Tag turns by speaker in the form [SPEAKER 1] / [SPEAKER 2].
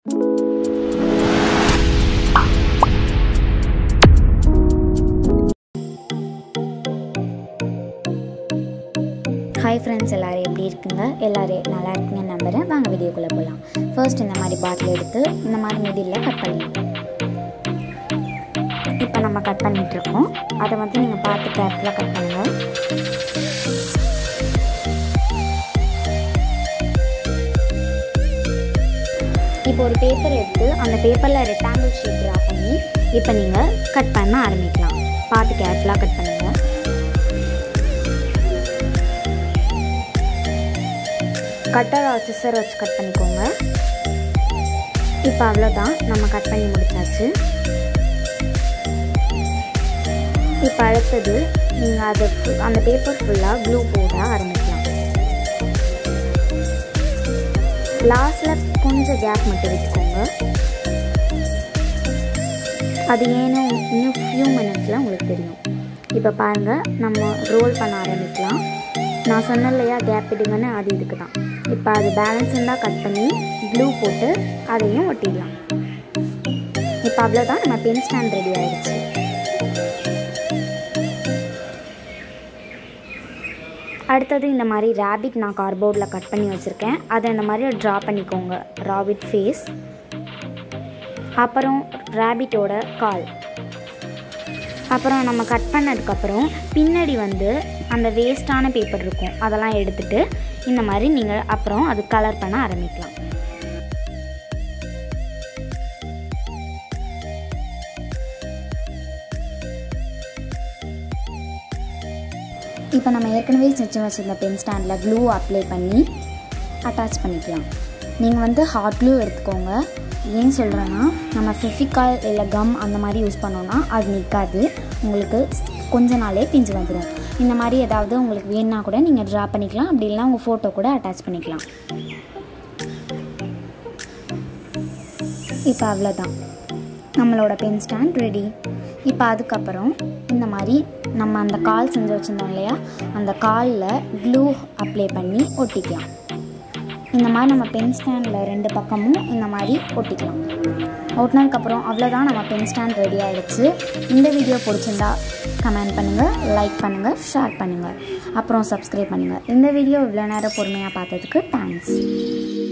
[SPEAKER 1] hi friends எல்லோரும் எப்படி இருக்குங்க எல்லோரும் நல்லா இருக்குங்கன்னு நம்புகிறேன் வாங்க வீடியோக்குள்ளே போகலாம் ஃபர்ஸ்ட் இந்த மாதிரி பாட்டில் எடுத்து இந்த மாதிரி மிடில் கட் பண்ணிடணும் இப்போ நம்ம கட் பண்ணிகிட்ருக்கோம் அதை வந்து நீங்கள் பார்த்து கேர்ஃபுல்லாக கட் பண்ணுங்கள் இப்போ ஒரு பேப்பர் எடுத்து அந்த பேப்பரில் ரெக்டாங்கிள் ஷேப் ட்ரா பண்ணி இப்போ நீங்கள் கட் பண்ண ஆரம்பிக்கலாம் பார்த்து கேர்ஃபுல்லாக கட் பண்ணுங்கள் கட்டர் சிசர் வச்சு கட் பண்ணிக்கோங்க இப்போ அவ்வளோதான் நம்ம கட் பண்ணி முடிச்சாச்சு இப்போ அடுத்தது நீங்கள் அதை அந்த பேப்பர் ஃபுல்லாக க்ளூ போட ஆரம்பிக்கலாம் லாஸ்ட்டில் கொஞ்சம் கேப் மட்டும் விட்டுக்கோங்க அது ஏன்னு இன்னும் ஃபியூ மினிட்ஸில் உங்களுக்கு தெரியும் இப்போ பாருங்கள் நம்ம ரோல் பண்ண ஆரம்பிக்கலாம் நான் சொன்னேன் இல்லையா கேப் விடுங்கன்னு அது இதுக்கு தான் இப்போ அது பேலன்ஸ் இருந்தால் கட் பண்ணி க்ளூ போட்டு அதையும் ஒட்டிடலாம் இப்போ அவ்வளோதான் நம்ம பென் ஸ்டாண்ட் ரெடி ஆகிடுச்சு அடுத்தது இந்த மாதிரி ரேபிட் நான் கார்போர்டில் கட் பண்ணி வச்சுருக்கேன் அதை இந்த மாதிரி ட்ரா பண்ணிக்கோங்க ராபிட் ஃபேஸ் அப்புறம் ரேபிட்டோட கால் அப்புறம் நம்ம கட் பண்ணதுக்கப்புறம் பின்னாடி வந்து அந்த வேஸ்ட்டான பேப்பர் இருக்கும் அதெல்லாம் எடுத்துகிட்டு இந்த மாதிரி நீங்கள் அப்புறம் அது கலர் பண்ண ஆரம்பிக்கலாம் இப்போ நம்ம ஏற்கனவே செஞ்சு வச்சுருந்த பென் ஸ்டாண்டில் க்ளூ அப்ளை பண்ணி அட்டாச் பண்ணிக்கலாம் நீங்கள் வந்து ஹாட் க்ளூ எடுத்துக்கோங்க ஏன் சொல்கிறேன்னா நம்ம ஃபெஃபிகால் இல்லை கம் அந்த மாதிரி யூஸ் பண்ணோன்னா அது நிற்காது உங்களுக்கு கொஞ்ச நாளே பிஞ்சு வந்துடும் இந்த மாதிரி ஏதாவது உங்களுக்கு வேணுன்னா கூட நீங்கள் ட்ரா பண்ணிக்கலாம் அப்படி இல்லைனா உங்கள் ஃபோட்டோ கூட அட்டாச் பண்ணிக்கலாம் இப்போ அவ்வளோதான் நம்மளோட பென் ஸ்டாண்ட் ரெடி இப்போ அதுக்கப்புறம் இந்த மாதிரி நம்ம அந்த கால் செஞ்சு வச்சுருந்தோம் இல்லையா அந்த காலில் க்ளூ அப்ளை பண்ணி ஒட்டிக்கலாம் இந்த மாதிரி நம்ம பென் ஸ்டாண்டில் ரெண்டு பக்கமும் இந்த மாதிரி ஒட்டிக்கலாம் ஒட்டினதுக்கப்புறம் அவ்வளோதான் நம்ம பென் ஸ்டாண்ட் ரெடி ஆகிடுச்சு இந்த வீடியோ பிடிச்சிருந்தா கமெண்ட் பண்ணுங்கள் லைக் பண்ணுங்கள் ஷேர் பண்ணுங்கள் அப்புறம் சப்ஸ்கிரைப் பண்ணுங்கள் இந்த வீடியோ இவ்வளோ நேரம் பொறுமையாக பார்த்ததுக்கு தேங்க்ஸ்